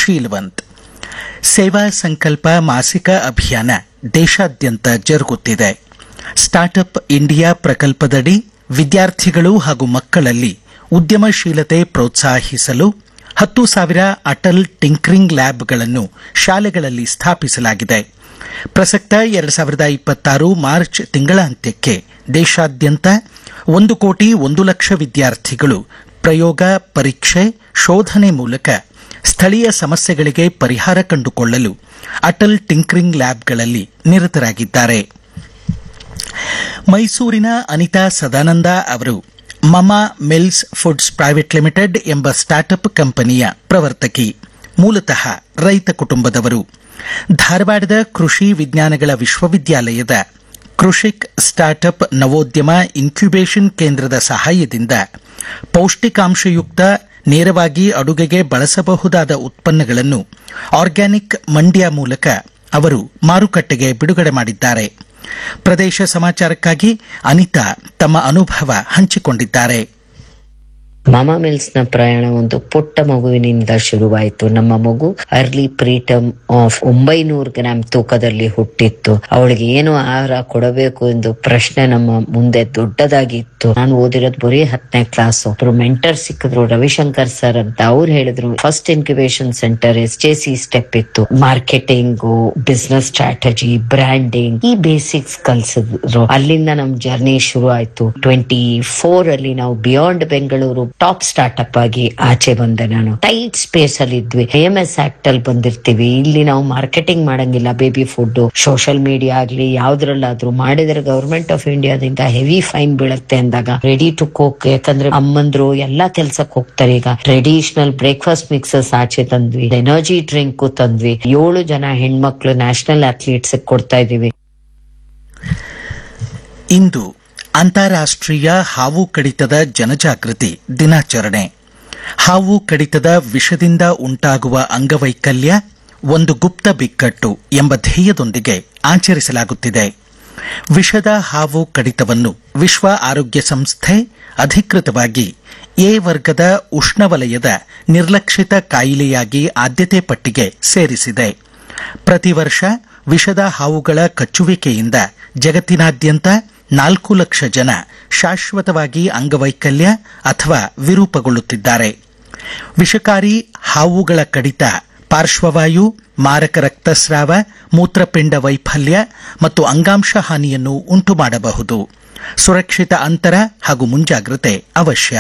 ಶೀಲ್ವಂತ್ ಸೇವಾ ಸಂಕಲ್ಪ ಮಾಸಿಕ ಅಭಿಯಾನ ದೇಶಾದ್ಯಂತ ಜರುಗುತ್ತಿದೆ ಸ್ಟಾರ್ಟ್ಅಪ್ ಇಂಡಿಯಾ ಪ್ರಕಲ್ಪದಡಿ ವಿದ್ಯಾರ್ಥಿಗಳು ಹಾಗೂ ಮಕ್ಕಳಲ್ಲಿ ಉದ್ಯಮಶೀಲತೆ ಪ್ರೋತ್ಸಾಹಿಸಲು ಹತ್ತು ಸಾವಿರ ಅಟಲ್ ಟಿಂಕರಿಂಗ್ ಲ್ಯಾಬ್ಗಳನ್ನು ಶಾಲೆಗಳಲ್ಲಿ ಸ್ಥಾಪಿಸಲಾಗಿದೆ ಪ್ರಸಕ್ತ ಎರಡು ಸಾವಿರದ ಇಪ್ಪತ್ತಾರು ಮಾರ್ಚ್ ತಿಂಗಳಾಂತ್ಯಕ್ಕೆ ದೇಶಾದ್ಯಂತ ಒಂದು ಕೋಟಿ ಒಂದು ಲಕ್ಷ ವಿದ್ಯಾರ್ಥಿಗಳು ಪ್ರಯೋಗ ಪರೀಕ್ಷೆ ಶೋಧನೆ ಮೂಲಕ ಸ್ಥಳೀಯ ಸಮಸ್ಯೆಗಳಿಗೆ ಪರಿಹಾರ ಕಂಡುಕೊಳ್ಳಲು ಅಟಲ್ ಟಿಂಕರಿಂಗ್ ಲ್ಯಾಬ್ಗಳಲ್ಲಿ ನಿರತರಾಗಿದ್ದಾರೆ ಮೈಸೂರಿನ ಅನಿತಾ ಸದಾನಂದ ಅವರು Mama mills foods private limited ಎಂಬ ಸ್ಟಾರ್ಟ್ಅಪ್ ಕಂಪನಿಯ ಪ್ರವರ್ತಕಿ ಮೂಲತಃ ರೈತ ಕುಟುಂಬದವರು ಧಾರವಾಡದ ಕೃಷಿ ವಿಜ್ಞಾನಗಳ ವಿಶ್ವವಿದ್ಯಾಲಯದ ಕೃಷಿಕ್ ಸ್ಟಾರ್ಟ್ಅಪ್ ನವೋದ್ಯಮ ಇನ್ಕ್ಯುಬೇಷನ್ ಕೇಂದ್ರದ ಸಹಾಯದಿಂದ ಪೌಷ್ಟಿಕಾಂಶಯುಕ್ತ ನೇರವಾಗಿ ಅಡುಗೆಗೆ ಬಳಸಬಹುದಾದ ಉತ್ಪನ್ನಗಳನ್ನು ಆರ್ಗ್ಯಾನಿಕ್ ಮಂಡ್ಯ ಮೂಲಕ ಅವರು ಮಾರುಕಟ್ಟೆಗೆ ಬಿಡುಗಡೆ ಮಾಡಿದ್ದಾರೆ ಪ್ರದೇಶ ಸಮಾಚಾರಕ್ಕಾಗಿ ಅನಿತಾ ತಮ್ಮ ಅನುಭವ ಹಂಚಿಕೊಂಡಿದ್ದಾರೆ ಮಾಮಾ ಮಿಲ್ಸ್ ನ ಪ್ರಯಾಣ ಒಂದು ಪುಟ್ಟ ಮಗುವಿನಿಂದ ಶುರುವಾಯಿತು ನಮ್ಮ ಮಗು ಅರ್ಲಿ ಪ್ರೀಟಮ್ ಆಫ್ ಒಂಬೈನೂರು ಗ್ರಾಮ್ ತೂಕದಲ್ಲಿ ಹುಟ್ಟಿತ್ತು ಅವಳಿಗೆ ಏನು ಆಹಾರ ಕೊಡಬೇಕು ಎಂದು ಪ್ರಶ್ನೆ ನಮ್ಮ ಮುಂದೆ ದೊಡ್ಡದಾಗಿತ್ತು ನಾನು ಓದಿರೋದು ಬರೀ ಹತ್ತನೇ ಕ್ಲಾಸ್ ಒಬ್ರು ಮೆಂಟರ್ ಸಿಕ್ಕಿದ್ರು ರವಿಶಂಕರ್ ಸರ್ ಅಂತ ಅವ್ರು ಹೇಳಿದ್ರು first incubation centre S J C step ಇತ್ತು ಮಾರ್ಕೆಟಿಂಗ್ ಬಿಸ್ನೆಸ್ ಸ್ಟ್ರಾಟಜಿ ಬ್ರ್ಯಾಂಡಿಂಗ್ ಈ ಬೇಸಿಕ್ಸ್ ಕಲ್ಸಿದ್ರು ಅಲ್ಲಿಂದ ನಮ್ ಜರ್ನಿ ಶುರು ಆಯ್ತು ಟ್ವೆಂಟಿ ಫೋರ್ ಅಲ್ಲಿ ನಾವು ಬಿಯಾಂಡ್ ಬೆಂಗಳೂರು ಟಾಪ್ ಸ್ಟಾರ್ಟ್ಅಪ್ ಆಗಿ ಆಚೆ ಬಂದೆ ನಾನು ಟೈಟ್ ಸ್ಪೇಸ್ ಅಲ್ಲಿ ಇದ್ವಿ ಎಂ ಎಸ್ ಆಕ್ಟ್ ಅಲ್ಲಿ ಬಂದಿರ್ತೀವಿ ಇಲ್ಲಿ ನಾವು ಮಾರ್ಕೆಟಿಂಗ್ ಮಾಡಂಗಿಲ್ಲ ಬೇಬಿ ಫುಡ್ ಸೋಷಿಯಲ್ ಮೀಡಿಯಾ ಆಗ್ಲಿ ಯಾವ್ದ್ರಲ್ಲಾದ್ರೂ ಮಾಡಿದ್ರೆ ಗವರ್ಮೆಂಟ್ ಆಫ್ ಇಂಡಿಯಾದಿಂದ ಹೆವಿ ಫೈನ್ ಬೀಳುತ್ತೆ ಅಂದಾಗ ರೆಡಿ ಟು ಕುಕ್ ಯಾಕಂದ್ರೆ ಅಮ್ಮಂದ್ರು ಎಲ್ಲಾ ಕೆಲ್ಸಕ್ಕೆ ಹೋಗ್ತಾರೆ ಈಗ ಟ್ರೆಡಿಷನಲ್ ಬ್ರೇಕ್ಫಾಸ್ಟ್ ಮಿಕ್ಸಸ್ ಆಚೆ ತಂದ್ವಿ ಎನರ್ಜಿ ಡ್ರಿಂಕ್ ತಂದ್ವಿ ಏಳು ಜನ ಹೆಣ್ಮಕ್ಳು ನ್ಯಾಷನಲ್ ಅಥ್ಲೀಟ್ಸ್ ಕೊಡ್ತಾ ಇದೀವಿ ಇಂದು ಅಂತಾರಾಷ್ಟ್ರೀಯ ಹಾವು ಕಡಿತದ ಜನಜಾಗೃತಿ ದಿನಾಚರಣೆ ಹಾವು ಕಡಿತದ ವಿಷದಿಂದ ಉಂಟಾಗುವ ಅಂಗವೈಕಲ್ಯ ಒಂದು ಗುಪ್ತ ಬಿಕ್ಕಟ್ಟು ಎಂಬ ಧ್ಯೇಯದೊಂದಿಗೆ ಆಚರಿಸಲಾಗುತ್ತಿದೆ ವಿಷದ ಹಾವು ಕಡಿತವನ್ನು ವಿಶ್ವ ಆರೋಗ್ಯ ಸಂಸ್ಥೆ ಅಧಿಕೃತವಾಗಿ ಎ ವರ್ಗದ ಉಷ್ಣವಲಯದ ನಿರ್ಲಕ್ಷಿತ ಕಾಯಿಲೆಯಾಗಿ ಆದ್ಯತೆ ಪಟ್ಟಿಗೆ ಸೇರಿಸಿದೆ ಪ್ರತಿ ವರ್ಷ ವಿಷದ ಹಾವುಗಳ ಕಚ್ಚುವಿಕೆಯಿಂದ ಜಗತ್ತಿನಾದ್ಯಂತ ನಾಲ್ಕು ಲಕ್ಷ ಜನ ಶಾಶ್ವತವಾಗಿ ಅಂಗವೈಕಲ್ಯ ಅಥವಾ ವಿರೂಪಗೊಳ್ಳುತ್ತಿದ್ದಾರೆ ವಿಷಕಾರಿ ಹಾವುಗಳ ಕಡಿತ ಪಾರ್ಶ್ವವಾಯು ಮಾರಕ ರಕ್ತಸ್ರಾವ ಮೂತ್ರಪಿಂಡ ವೈಫಲ್ಯ ಮತ್ತು ಅಂಗಾಂಶ ಹಾನಿಯನ್ನು ಉಂಟುಮಾಡಬಹುದು ಸುರಕ್ಷಿತ ಅಂತರ ಹಾಗೂ ಮುಂಜಾಗ್ರತೆ ಅವಶ್ಯ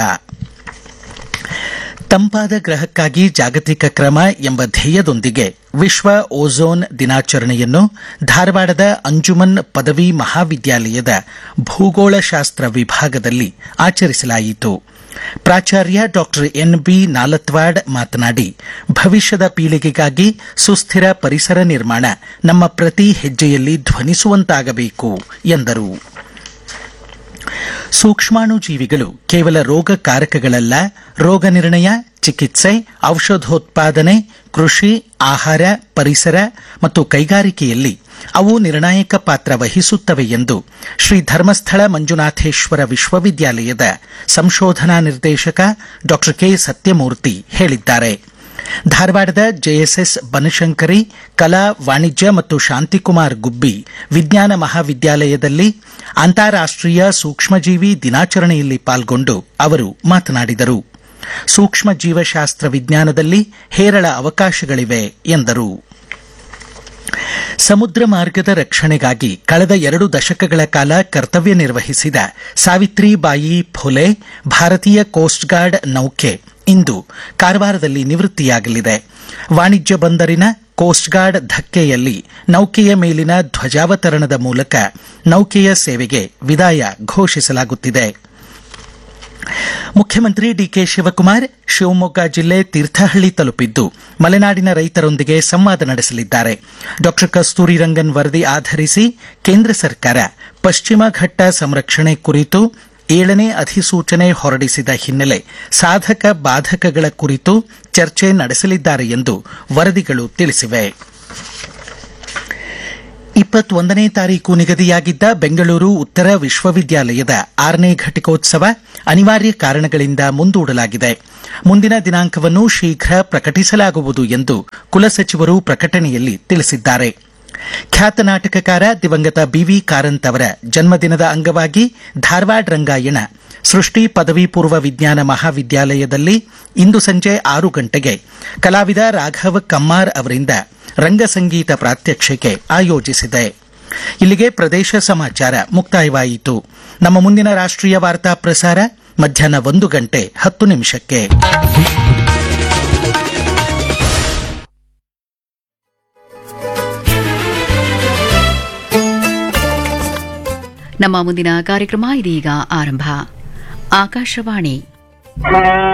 ತಂಪಾದ ಗ್ರಹಕ್ಕಾಗಿ ಜಾಗತಿಕ ಕ್ರಮ ಎಂಬ ಧ್ಯೇಯದೊಂದಿಗೆ ವಿಶ್ವ ಓಝೋನ್ ದಿನಾಚರಣೆಯನ್ನು ಧಾರವಾಡದ ಅಂಜುಮನ್ ಪದವಿ ಮಹಾವಿದ್ಯಾಲಯದ ಭೂಗೋಳಶಾಸ್ತ್ರ ವಿಭಾಗದಲ್ಲಿ ಆಚರಿಸಲಾಯಿತು ಪ್ರಾಚಾರ್ಯ ಡಾಕ್ಟರ್ ಎನ್ ಬಿ ನಾಲತ್ವಾಡ್ ಮಾತನಾಡಿ ಭವಿಷ್ಯದ ಪೀಳಿಗೆಗಾಗಿ ಸುಸ್ಥಿರ ಪರಿಸರ ನಿರ್ಮಾಣ ನಮ್ಮ ಪ್ರತಿ ಹೆಜ್ಜೆಯಲ್ಲಿ ಧ್ವನಿಸುವಂತಾಗಬೇಕು ಎಂದರು ಸೂಕ್ಷ್ಮಾಣು ಜೀವಿಗಳು ಕೇವಲ ರೋಗಕಾರಕಗಳಲ್ಲ ರೋಗ ನಿರ್ಣಯ ಚಿಕಿತ್ಸೆ ಔಷಧೋತ್ಪಾದನೆ ಕೃಷಿ ಆಹಾರ ಪರಿಸರ ಮತ್ತು ಕೈಗಾರಿಕೆಯಲ್ಲಿ ಅವು ನಿರ್ಣಾಯಕ ಪಾತ್ರ ವಹಿಸುತ್ತವೆ ಎಂದು ಶ್ರೀ ಧರ್ಮಸ್ಥಳ ಮಂಜುನಾಥೇಶ್ವರ ವಿಶ್ವವಿದ್ಯಾಲಯದ ಸಂಶೋಧನಾ ನಿರ್ದೇಶಕ ಡಾಕ್ಟರ್ ಕೆ ಸತ್ಯಮೂರ್ತಿ ಹೇಳಿದ್ದಾರೆ ಧಾರವಾಡದ ಜೆಎಸ್ಎಸ್ ಬನಶಂಕರಿ ಕಲಾ ವಾಣಿಜ್ಯ ಮತ್ತು ಶಾಂತಿಕುಮಾರ್ ಗುಬ್ಬಿ ವಿಜ್ಞಾನ ಮಹಾವಿದ್ಯಾಲಯದಲ್ಲಿ ಅಂತಾರಾಷ್ಟ್ರೀಯ ಸೂಕ್ಷ್ಮಜೀವಿ ದಿನಾಚರಣೆಯಲ್ಲಿ ಪಾಲ್ಗೊಂಡು ಅವರು ಮಾತನಾಡಿದರು ಸೂಕ್ಷ್ಮ ಜೀವಶಾಸ್ತ್ರ ವಿಜ್ಞಾನದಲ್ಲಿ ಹೇರಳ ಅವಕಾಶಗಳಿವೆ ಎಂದರು ಸಮುದ್ರ ಮಾರ್ಗದ ರಕ್ಷಣೆಗಾಗಿ ಕಳೆದ ಎರಡು ದಶಕಗಳ ಕಾಲ ಕರ್ತವ್ಯ ನಿರ್ವಹಿಸಿದ ಸಾವಿತ್ರಿಬಾಯಿ ಫುಲೆ ಭಾರತೀಯ ಕೋಸ್ಟ್ ಗಾರ್ಡ್ ನೌಕೆ ಇಂದು ಕಾರವಾರದಲ್ಲಿ ನಿವೃತ್ತಿಯಾಗಲಿದೆ ವಾಣಿಜ್ಯ ಬಂದರಿನ ಕೋಸ್ಟ್ ಗಾರ್ಡ್ ಧಕ್ಕೆಯಲ್ಲಿ ನೌಕೆಯ ಮೇಲಿನ ಧ್ವಜಾವತರಣದ ಮೂಲಕ ನೌಕೆಯ ಸೇವೆಗೆ ವಿದಾಯ ಘೋಷಿಸಲಾಗುತ್ತಿದೆ ಮುಖ್ಯಮಂತ್ರಿ ಡಿಕೆ ಶಿವಕುಮಾರ್ ಶಿವಮೊಗ್ಗ ಜಿಲ್ಲೆ ತೀರ್ಥಹಳ್ಳಿ ತಲುಪಿದ್ದು ಮಲೆನಾಡಿನ ರೈತರೊಂದಿಗೆ ಸಂವಾದ ನಡೆಸಲಿದ್ದಾರೆ ಡಾಕ್ಟರ್ ಕಸ್ತೂರಿ ರಂಗನ್ ವರದಿ ಆಧರಿಸಿ ಕೇಂದ್ರ ಸರ್ಕಾರ ಪಶ್ಚಿಮ ಘಟ್ಟ ಸಂರಕ್ಷಣೆ ಕುರಿತು ಏಳನೇ ಅಧಿಸೂಚನೆ ಹೊರಡಿಸಿದ ಹಿನ್ನೆಲೆ ಸಾಧಕ ಬಾಧಕಗಳ ಕುರಿತು ಚರ್ಚೆ ನಡೆಸಲಿದ್ದಾರೆ ಎಂದು ವರದಿಗಳು ತಿಳಿಸಿವೆ ಇಪ್ಪತ್ತೊಂದನೇ ತಾರೀಕು ನಿಗದಿಯಾಗಿದ್ದ ಬೆಂಗಳೂರು ಉತ್ತರ ವಿಶ್ವವಿದ್ಯಾಲಯದ ಆರನೇ ಘಟಿಕೋತ್ಸವ ಅನಿವಾರ್ಯ ಕಾರಣಗಳಿಂದ ಮುಂದೂಡಲಾಗಿದೆ ಮುಂದಿನ ದಿನಾಂಕವನ್ನು ಶೀಘ್ರ ಪ್ರಕಟಿಸಲಾಗುವುದು ಎಂದು ಕುಲಸಚಿವರು ಪ್ರಕಟಣೆಯಲ್ಲಿ ತಿಳಿಸಿದ್ದಾರೆ ಖ್ಯಾತ ನಾಟಕಕಾರ ದಿವಂಗತ ಬಿವಿ ಕಾರಂತ್ ಅವರ ಜನ್ಮದಿನದ ಅಂಗವಾಗಿ ಧಾರವಾಡ ರಂಗಾಯಣ ಸೃಷ್ಟಿ ಪದವಿ ಪೂರ್ವ ವಿಜ್ಞಾನ ಮಹಾವಿದ್ಯಾಲಯದಲ್ಲಿ ಇಂದು ಸಂಜೆ ಆರು ಗಂಟೆಗೆ ಕಲಾವಿದ ರಾಘವ್ ಕಮ್ಮಾರ್ ಅವರಿಂದ ರಂಗಸಂಗೀತ ಪ್ರಾತ್ಯಕ್ಷಿಕೆ ಆಯೋಜಿಸಿದೆ ಇಲ್ಲಿಗೆ ಪ್ರದೇಶ ಸಮಾಚಾರ ಮುಕ್ತಾಯವಾಯಿತು ನಮ್ಮ ಮುಂದಿನ ರಾಷ್ಟ್ರೀಯ ವಾರ್ತಾ ಪ್ರಸಾರ ಮಧ್ಯಾಹ್ನ ಒಂದು ಗಂಟೆ ಹತ್ತು ನಿಮಿಷಕ್ಕೆ ನಮ್ಮ ಮುಂದಿನ ಕಾರ್ಯಕ್ರಮ ಇದೀಗ ಆರಂಭ ಆಕಾಶವಾಣಿ